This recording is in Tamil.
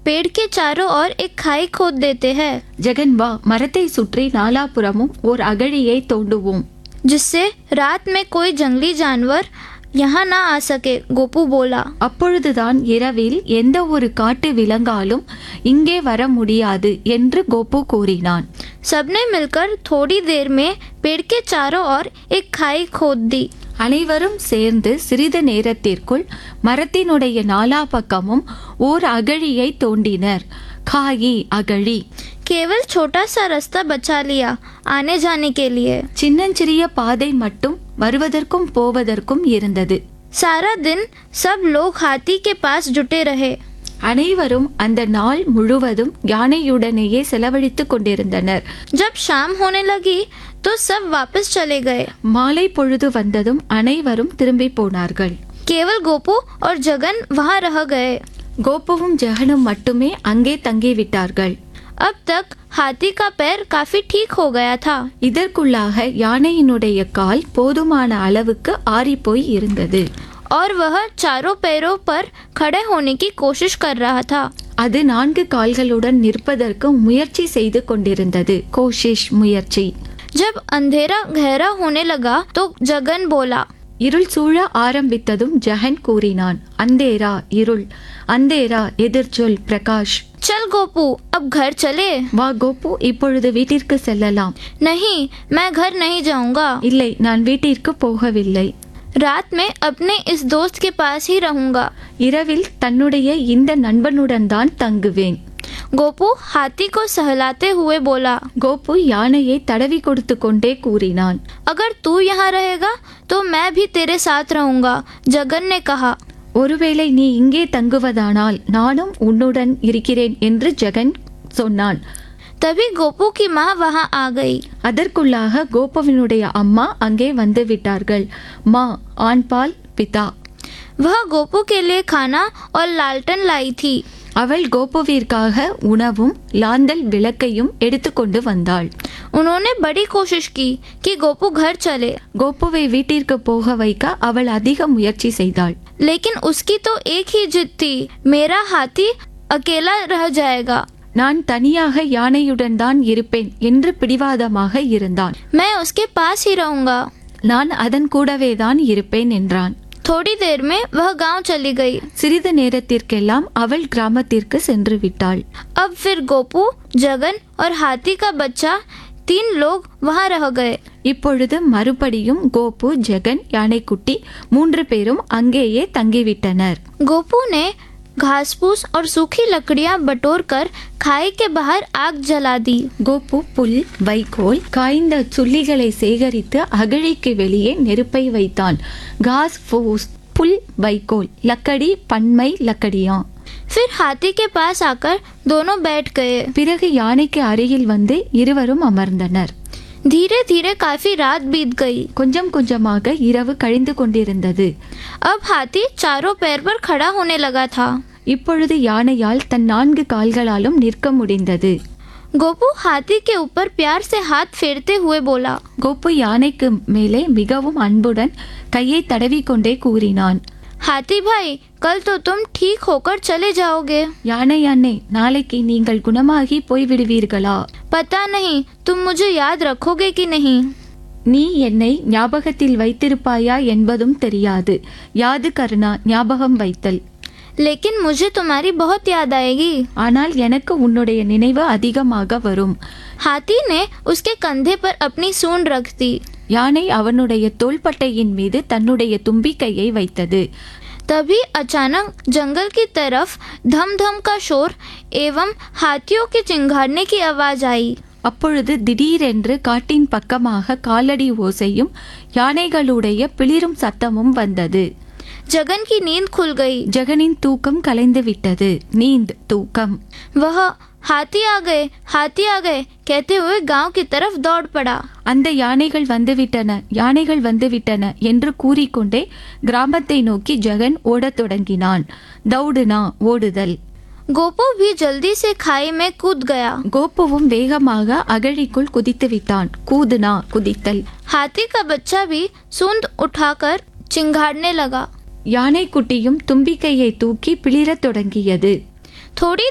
पेड़ के चारों ओर एक खाई खोद देते हैं ஜெகன் வா மரத்தை சுற்றி நாலாபுறமும் ஓர் அகழியை தோண்டுவோம் जिससे रात में कोई जंगली जानवर यहाँ ना आ सके गोपू बोला அப்பொழுதுதான் இரவில் எந்த ஒரு காட்டு விலங்காலும் இங்கே வர முடியாது என்று கோபு கூறினான் सबने मिलकर थोड़ी देर में पेड़ के चारों ओर एक खाई खोद दी அனைவரும் சேர்ந்து சிறிது நேரத்திற்குள் மரத்தினுடைய நாலா பக்கமும் ஓர் அகழியை தோண்டினர் காயி அகழி केवल छोटा सा रास्ता बचा लिया आने जाने के लिए சின்னஞ்சிறிய பாதை மட்டும் வருவதற்கும் போவதற்கும் இருந்தது सारा दिन सब लोग हाथी के पास जुटे रहे அனைவரும் அந்த நாள் முழுவதும் யானையுடனேயே செலவழித்துக் கொண்டிருந்தனர் जब शाम होने लगी तो सब वापस चले गए மாலை பொழுது வந்ததும் அனைவரும் திரும்பி போனார்கள் केवल गोपू और जगन वहाँ रह गए கோபுவும் ஜெகனும் மட்டுமே அங்கே தங்கிவிட்டார்கள் अब तक हाथी का पैर काफी ठीक हो गया था இதற்குள்ளாக யானையினுடைய கால் போதுமான அளவுக்கு ஆறிப்போய் இருந்தது और वह चारों पैरों पर खड़े होने की कोशिश कर रहा था அது நான்கு கால்களுடன் நிற்பதற்கு முயற்சி செய்து கொண்டிருந்தது கோஷிஷ் முயற்சி जब अंधेरा गहरा होने लगा तो जगन बोला இருள் சூழ ஆரம்பித்ததும் ஜெகன் கூறினான் அந்தேரா இருள் அந்தேரா எதிர்ச்சொல் பிரகாஷ் चल गोपू अब घर चले வா கோபு இப்பொழுது வீட்டிற்கு செல்லலாம் नहीं मैं घर नहीं जाऊंगा இல்லை நான் வீட்டிற்கு போகவில்லை रात में अपने इस दोस्त के पास ही रहूंगा இரவில் தன்னுடைய இந்த நண்பனுடன் தான் தங்குவேன் गोपू हाथी को सहलाते हुए बोला கோபு யானையை தடவி கொடுத்து கொண்டே கூறினான் अगर तू यहाँ रहेगा तो मैं भी तेरे साथ रहूंगा जगन ने कहा ஒருவேளை நீ இங்கே தங்குவதானால் நானும் உன்னுடன் இருக்கிறேன் என்று ஜெகன் சொன்னான் तभी गोपू की माँ वहाँ आ गई அதற்குள்ளாக கோபுவினுடைய அம்மா அங்கே வந்து விட்டார்கள் மா ஆண்பால் பிதா वह गोपू के लिए खाना और लालटन लाई थी அவள் கோபுவிற்காக உணவும் லாந்தல் விளக்கையும் எடுத்துக்கொண்டு வந்தாள் उन्होंने बड़ी कोशिश की कि गोपू घर चले கோபுவை வீட்டிற்கு போக வைக்க அவள் அதிக முயற்சி செய்தாள் लेकिन उसकी तो एक ही जिद थी मेरा हाथी अकेला रह जाएगा நான் தனியாக யானையுடன் தான் இருப்பேன் என்று பிடிவாதமாக இருந்தான் मैं उसके पास ही रहूंगा நான் அதன் கூடவே தான் இருப்பேன் என்றான் थोड़ी देर में वह गांव चली गई சிறிது நேரத்திற்கெல்லாம் அவள் கிராமத்திற்கு சென்று விட்டாள் अब फिर गोपू जगन और हाथी का बच्चा तीन लोग वहाँ रह गए இப்பொழுது மறுபடியும் கோபு ஜெகன் யானைக்குட்டி மூன்று பேரும் அங்கேயே தங்கிவிட்டனர் गोपू ने घास फूस और सूखी लकड़ियां बटोर कर खाई के बाहर आग जला दी கோபு புல் வைக்கோல் காய்ந்த சுள்ளிகளை சேகரித்து அகழிக்கு வெளியே நெருப்பை வைத்தான் காஸ் ஃபூஸ் புல் வைக்கோல் லக்கடி பன்மை லக்கடியா फिर हाथी के पास आकर दोनों बैठ गए பிறகு யானைக்கு அருகில் வந்து இருவரும் அமர்ந்தனர் धीरे धीरे काफी रात बीत गई கொஞ்சம் கொஞ்சமாக இரவு கழிந்து கொண்டிருந்தது अब हाथी चारों पैर पर खड़ा होने लगा था இப்பொழுது யானையால் தன் நான்கு கால்களாலும் நிற்க முடிந்தது गोपू हाथी के ऊपर प्यार से हाथ फेरते हुए बोला கோப்பு யானைக்கு மேலே மிகவும் அன்புடன் கையை தடவிக்கொண்டே கூறினான் हाथी भाई कल तो तुम ठीक होकर चले जाओगे யானை அண்ணே நாளைக்கு நீங்கள் குணமாகி போய்விடுவீர்களா पता नहीं तुम मुझे याद रखोगे कि नहीं நீ என்னை ஞாபகத்தில் வைத்திருப்பாயா என்பதும் தெரியாது யாது கருணா ஞாபகம் வைத்தல் लेकिन मुझे तुम्हारी बहुत याद आएगी ஆனால் எனக்கு உன்னுடைய நினைவு அதிகமாக வரும் हाथी ने उसके कंधे पर अपनी सूंड रख दी யானை அவனுடைய தோள்பட்டையின் மீது தன்னுடைய தும்பிக்கையை வைத்தது तभी अचानक जंगल की तरफ धम धम का शोर एवं हाथियों के चिंगारने की आवाज आई அப்பொழுது திடீரென்று காட்டின் பக்கமாக காலடி ஓசையும் யானைகளுடைய பிளிரும் சத்தமும் வந்தது जगन की नींद खुल गई ஜெகனின் தூக்கம் கலைந்து விட்டது நீந்த் தூக்கம் वह हाथी आ गए हाथी आ गए कहते हुए गांव की तरफ दौड़ पड़ा அந்த யானைகள் வந்துவிட்டன யானைகள் வந்துவிட்டன என்று கூறிக்கொண்டே கிராமத்தை நோக்கி ஜெகன் ஓடத் தொடங்கினான் தௌடுனா ஓடுதல் गोपू भी जल्दी से खाई में कूद गया கோப்புவும் வேகமாக அகழிக்குள் குதித்து விட்டான் கூதுனா குதித்தல் हाथी का बच्चा भी सूंद उठाकर चिंगारने लगा யானைக்குட்டியும் தும்பிக்கையை தூக்கி பிளிரத் தொடங்கியது थोड़ी